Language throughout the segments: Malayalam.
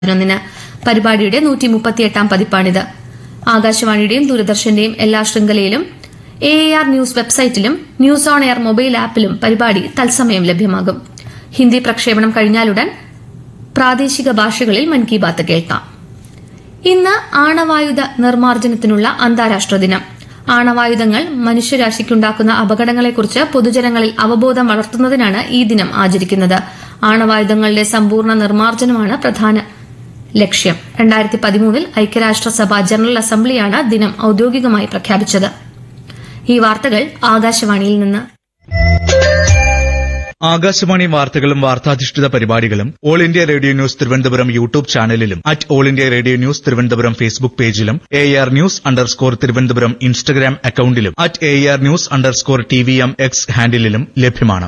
പതിനൊന്നിന് പരിപാടിയുടെ നൂറ്റി മുപ്പത്തിയെട്ടാം പതിപ്പാണിത് ആകാശവാണിയുടെയും ദൂരദർശന്റെയും എല്ലാ ശൃംഖലയിലും എ ആർ ന്യൂസ് വെബ്സൈറ്റിലും ന്യൂസ് ഓൺ എയർ മൊബൈൽ ആപ്പിലും പരിപാടി തത്സമയം ലഭ്യമാകും ഹിന്ദി പ്രക്ഷേപണം കഴിഞ്ഞാലുടൻ പ്രാദേശിക ഭാഷകളിൽ മൻ കി ബാത്ത് കേൾക്കാം ഇന്ന് ആണവായുധ നിർമ്മാർജ്ജനത്തിനുള്ള അന്താരാഷ്ട്ര ദിനം ആണവായുധങ്ങൾ മനുഷ്യരാശിക്കുണ്ടാക്കുന്ന അപകടങ്ങളെക്കുറിച്ച് പൊതുജനങ്ങളിൽ അവബോധം വളർത്തുന്നതിനാണ് ഈ ദിനം ആചരിക്കുന്നത് ആണവായുധങ്ങളുടെ സമ്പൂർണ്ണ നിർമ്മാർജ്ജനമാണ് പ്രധാന ലക്ഷ്യം രണ്ടായിരത്തി പതിമൂന്നിൽ ഐക്യരാഷ്ട്രസഭ ജനറൽ അസംബ്ലിയാണ് ദിനം ഔദ്യോഗികമായി പ്രഖ്യാപിച്ചത് ഈ വാർത്തകൾ ആകാശവാണിയിൽ നിന്ന് ആകാശവാണി വാർത്തകളും വാർത്താധിഷ്ഠിത പരിപാടികളും All India Radio news Thiruvananthapuram YouTube ചാനലിലും at All India Radio news Thiruvananthapuram Facebook പേജിലും A R news underscore Thiruvananthapuram Instagram അക്കൌണ്ടിലും at A R news underscore T V M X ഹാൻഡിലും ലഭ്യമാണ്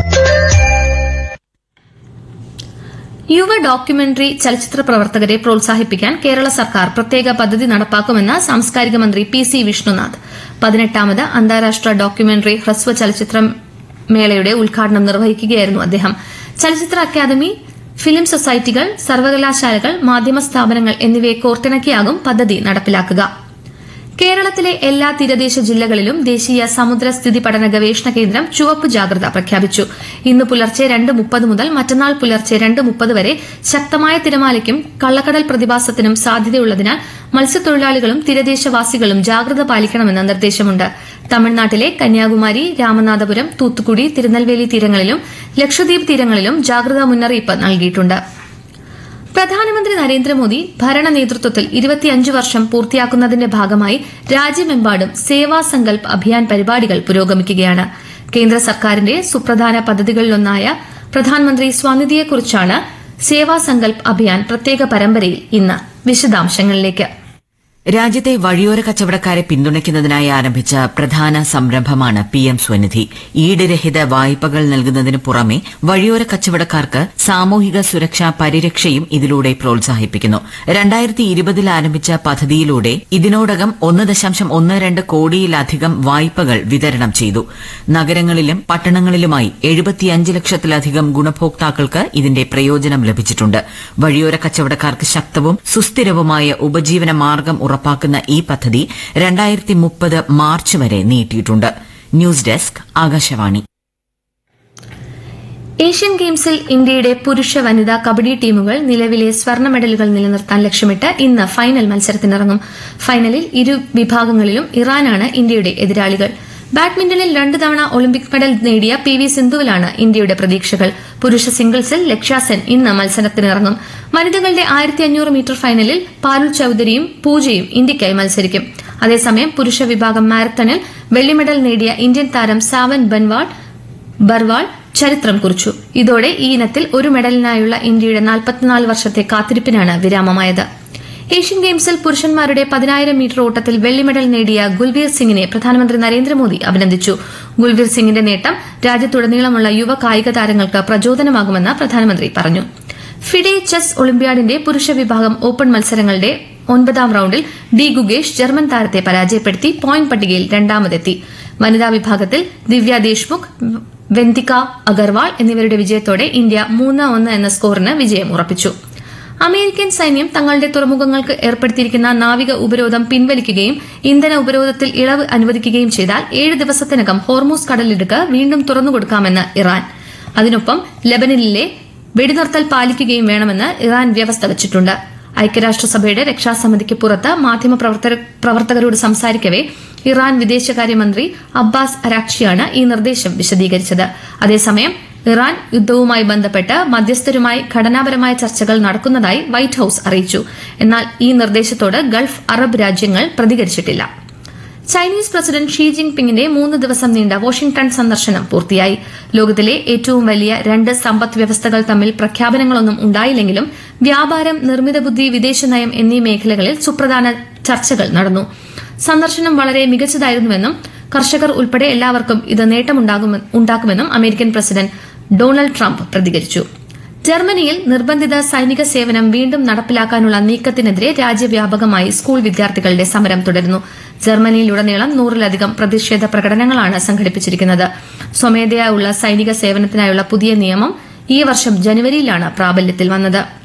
യുവ ഡോക്യുമെന്ററി ചലച്ചിത്ര പ്രവർത്തകരെ പ്രോത്സാഹിപ്പിക്കാൻ കേരള സർക്കാർ പ്രത്യേക പദ്ധതി നടപ്പാക്കുമെന്ന് സാംസ്കാരിക മന്ത്രി പി സി വിഷ്ണുനാഥ് പതിനെട്ടാമത് അന്താരാഷ്ട്ര ഡോക്യുമെന്ററി ഹ്രസ്വ ചലച്ചിത്ര മേളയുടെ ഉദ്ഘാടനം നിർവഹിക്കുകയായിരുന്നു അദ്ദേഹം ചലച്ചിത്ര അക്കാദമി ഫിലിം സൊസൈറ്റികൾ സർവകലാശാലകൾ മാധ്യമ സ്ഥാപനങ്ങൾ എന്നിവയെ കോർത്തിണക്കിയാകും പദ്ധതി നടപ്പിലാക്കുക കേരളത്തിലെ എല്ലാ തീരദേശ ജില്ലകളിലും ദേശീയ സമുദ്ര സ്ഥിതി പഠന ഗവേഷണ കേന്ദ്രം ചുവപ്പ് ജാഗ്രത പ്രഖ്യാപിച്ചു ഇന്ന് പുലർച്ചെ രണ്ട് മുപ്പത് മുതൽ മറ്റന്നാൾ പുലർച്ചെ രണ്ട് മുപ്പത് വരെ ശക്തമായ തിരമാലയ്ക്കും കള്ളക്കടൽ പ്രതിഭാസത്തിനും സാധ്യതയുള്ളതിനാൽ മത്സ്യത്തൊഴിലാളികളും തീരദേശവാസികളും ജാഗ്രത പാലിക്കണമെന്ന് നിർദ്ദേശമുണ്ട് തമിഴ്നാട്ടിലെ കന്യാകുമാരി രാമനാഥപുരം തൂത്തുക്കുടി തിരുനെൽവേലി തീരങ്ങളിലും ലക്ഷദ്വീപ് തീരങ്ങളിലും ജാഗ്രതാ മുന്നറിയിപ്പ് നൽകിയിട്ടുണ്ട് പ്രധാനമന്ത്രി നരേന്ദ്രമോദി ഭരണ നേതൃത്വത്തിൽ ഇരുപത്തിയഞ്ച് വർഷം പൂർത്തിയാക്കുന്നതിന്റെ ഭാഗമായി രാജ്യമെമ്പാടും സേവാ സങ്കൽപ് അഭിയാൻ പരിപാടികൾ പുരോഗമിക്കുകയാണ് കേന്ദ്ര സർക്കാരിന്റെ സുപ്രധാന പദ്ധതികളിലൊന്നായ പ്രധാനമന്ത്രി സ്വാനിധിയെക്കുറിച്ചാണ് സേവാ സങ്കൽപ് അഭിയാൻ പ്രത്യേക പരമ്പരയിൽ ഇന്ന് വിശദാംശങ്ങളിലേക്ക് രാജ്യത്തെ വഴിയോര കച്ചവടക്കാരെ പിന്തുണയ്ക്കുന്നതിനായി ആരംഭിച്ച പ്രധാന സംരംഭമാണ് പി എം സ്വനിധി ഈടുരഹിത വായ്പകൾ നൽകുന്നതിന് പുറമെ വഴിയോര കച്ചവടക്കാർക്ക് സാമൂഹിക സുരക്ഷാ പരിരക്ഷയും ഇതിലൂടെ പ്രോത്സാഹിപ്പിക്കുന്നു രണ്ടായിരത്തി ഇരുപതിൽ ആരംഭിച്ച പദ്ധതിയിലൂടെ ഇതിനോടകം ഒന്ന് ദശാംശം ഒന്ന് രണ്ട് കോടിയിലധികം വായ്പകൾ വിതരണം ചെയ്തു നഗരങ്ങളിലും പട്ടണങ്ങളിലുമായി എഴുപത്തിയഞ്ച് ലക്ഷത്തിലധികം ഗുണഭോക്താക്കൾക്ക് ഇതിന്റെ പ്രയോജനം ലഭിച്ചിട്ടുണ്ട് വഴിയോര കച്ചവടക്കാർക്ക് ശക്തവും സുസ്ഥിരവുമായ ഉപജീവന മാർഗം ഉറപ്പാക്കുന്ന ഈ പദ്ധതി രണ്ടായിരത്തി മുപ്പത് മാർച്ച് വരെ നീട്ടിയിട്ടുണ്ട് ന്യൂസ് ഡെസ്ക് ആകാശവാണി ഏഷ്യൻ ഗെയിംസിൽ ഇന്ത്യയുടെ പുരുഷ വനിതാ കബഡി ടീമുകൾ നിലവിലെ സ്വർണ്ണ മെഡലുകൾ നിലനിർത്താൻ ലക്ഷ്യമിട്ട് ഇന്ന് ഫൈനൽ മത്സരത്തിനിറങ്ങും ഫൈനലിൽ ഇരു വിഭാഗങ്ങളിലും ഇറാനാണ് ഇന്ത്യയുടെ എതിരാളികൾ ബാഡ്മിന്റണിൽ രണ്ട് തവണ ഒളിമ്പിക് മെഡൽ നേടിയ പി വി സിന്ധുവിലാണ് ഇന്ത്യയുടെ പ്രതീക്ഷകൾ പുരുഷ സിംഗിൾസിൽ ലക്ഷ്യാസെൻ ഇന്ന് മത്സരത്തിനിറങ്ങും വനിതകളുടെ ആയിരത്തി അഞ്ഞൂറ് മീറ്റർ ഫൈനലിൽ പാരുൽ ചൌധരിയും പൂജയും ഇന്ത്യയ്ക്കായി മത്സരിക്കും അതേസമയം പുരുഷ വിഭാഗം മാരത്തണിൽ വെള്ളി മെഡൽ നേടിയ ഇന്ത്യൻ താരം സാവൻ ബൻവാൾ ബർവാൾ ചരിത്രം കുറിച്ചു ഇതോടെ ഈ ഇനത്തിൽ ഒരു മെഡലിനായുള്ള ഇന്ത്യയുടെ നാൽപ്പത്തിനാല് വർഷത്തെ കാത്തിരിപ്പിനാണ് വിരാമമായത് ഏഷ്യൻ ഗെയിംസിൽ പുരുഷന്മാരുടെ പതിനായിരം മീറ്റർ ഓട്ടത്തിൽ വെള്ളി മെഡൽ നേടിയ ഗുൽവീർ സിംഗിനെ പ്രധാനമന്ത്രി നരേന്ദ്രമോദി അഭിനന്ദിച്ചു ഗുൽവീർ സിംഗിന്റെ നേട്ടം രാജ്യത്തുടനീളമുള്ള യുവ കായിക താരങ്ങൾക്ക് പ്രചോദനമാകുമെന്ന് പ്രധാനമന്ത്രി പറഞ്ഞു ഫിഡെ ചെസ് ഒളിമ്പ്യാഡിന്റെ പുരുഷ വിഭാഗം ഓപ്പൺ മത്സരങ്ങളുടെ ഒൻപതാം റൌണ്ടിൽ ഡി ഗുഗേഷ് ജർമ്മൻ താരത്തെ പരാജയപ്പെടുത്തി പോയിന്റ് പട്ടികയിൽ രണ്ടാമതെത്തി വനിതാ വിഭാഗത്തിൽ ദിവ്യ ദേശ്മുഖ് വെന്തിക അഗർവാൾ എന്നിവരുടെ വിജയത്തോടെ ഇന്ത്യ മൂന്ന് ഒന്ന് എന്ന സ്കോറിന് വിജയം ഉറപ്പിച്ചു അമേരിക്കൻ സൈന്യം തങ്ങളുടെ തുറമുഖങ്ങൾക്ക് ഏർപ്പെടുത്തിയിരിക്കുന്ന നാവിക ഉപരോധം പിൻവലിക്കുകയും ഇന്ധന ഉപരോധത്തിൽ ഇളവ് അനുവദിക്കുകയും ചെയ്താൽ ഏഴ് ദിവസത്തിനകം ഹോർമൂസ് കടലിടുക്ക് വീണ്ടും തുറന്നുകൊടുക്കാമെന്ന് ഇറാൻ അതിനൊപ്പം ലബനനിലെ വെടിനിർത്തൽ പാലിക്കുകയും വേണമെന്ന് ഇറാൻ വ്യവസ്ഥ വച്ചിട്ടുണ്ട് ഐക്യരാഷ്ട്രസഭയുടെ രക്ഷാസമിതിക്ക് പുറത്ത് മാധ്യമപ്രവർത്തകരോട് സംസാരിക്കവെ ഇറാൻ വിദേശകാര്യമന്ത്രി അബ്ബാസ് അരാക്ഷിയാണ് ഈ നിർദ്ദേശം വിശദീകരിച്ചത് അതേസമയം ഇറാൻ യുദ്ധവുമായി ബന്ധപ്പെട്ട് മധ്യസ്ഥരുമായി ഘടനാപരമായ ചർച്ചകൾ നടക്കുന്നതായി വൈറ്റ് ഹൌസ് അറിയിച്ചു എന്നാൽ ഈ നിർദ്ദേശത്തോട് ഗൾഫ് അറബ് രാജ്യങ്ങൾ പ്രതികരിച്ചിട്ടില്ല ചൈനീസ് പ്രസിഡന്റ് ഷീ ജിങ് പിങ്ങിന്റെ മൂന്ന് ദിവസം നീണ്ട വാഷിംഗ്ടൺ സന്ദർശനം പൂർത്തിയായി ലോകത്തിലെ ഏറ്റവും വലിയ രണ്ട് സമ്പദ് വ്യവസ്ഥകൾ തമ്മിൽ പ്രഖ്യാപനങ്ങളൊന്നും ഉണ്ടായില്ലെങ്കിലും വ്യാപാരം നിർമ്മിത ബുദ്ധി വിദേശനയം എന്നീ മേഖലകളിൽ സുപ്രധാന ചർച്ചകൾ നടന്നു സന്ദർശനം വളരെ മികച്ചതായിരുന്നുവെന്നും കർഷകർ ഉൾപ്പെടെ എല്ലാവർക്കും ഇത് നേട്ടമുണ്ടാക്കുമെന്നും അമേരിക്കൻ പ്രസിഡന്റ് ഡൊണാൾഡ് ട്രംപ് പ്രതികരിച്ചു ജർമ്മനിയിൽ നിർബന്ധിത സൈനിക സേവനം വീണ്ടും നടപ്പിലാക്കാനുള്ള നീക്കത്തിനെതിരെ രാജ്യവ്യാപകമായി സ്കൂൾ വിദ്യാർത്ഥികളുടെ സമരം തുടരുന്നു ജർമ്മനിയിലുടനീളം നൂറിലധികം പ്രതിഷേധ പ്രകടനങ്ങളാണ് സംഘടിപ്പിച്ചിരിക്കുന്നത് സ്വമേധയാ ഉള്ള സൈനിക സേവനത്തിനായുള്ള പുതിയ നിയമം ഈ വർഷം ജനുവരിയിലാണ് പ്രാബല്യത്തിൽ വന്നത്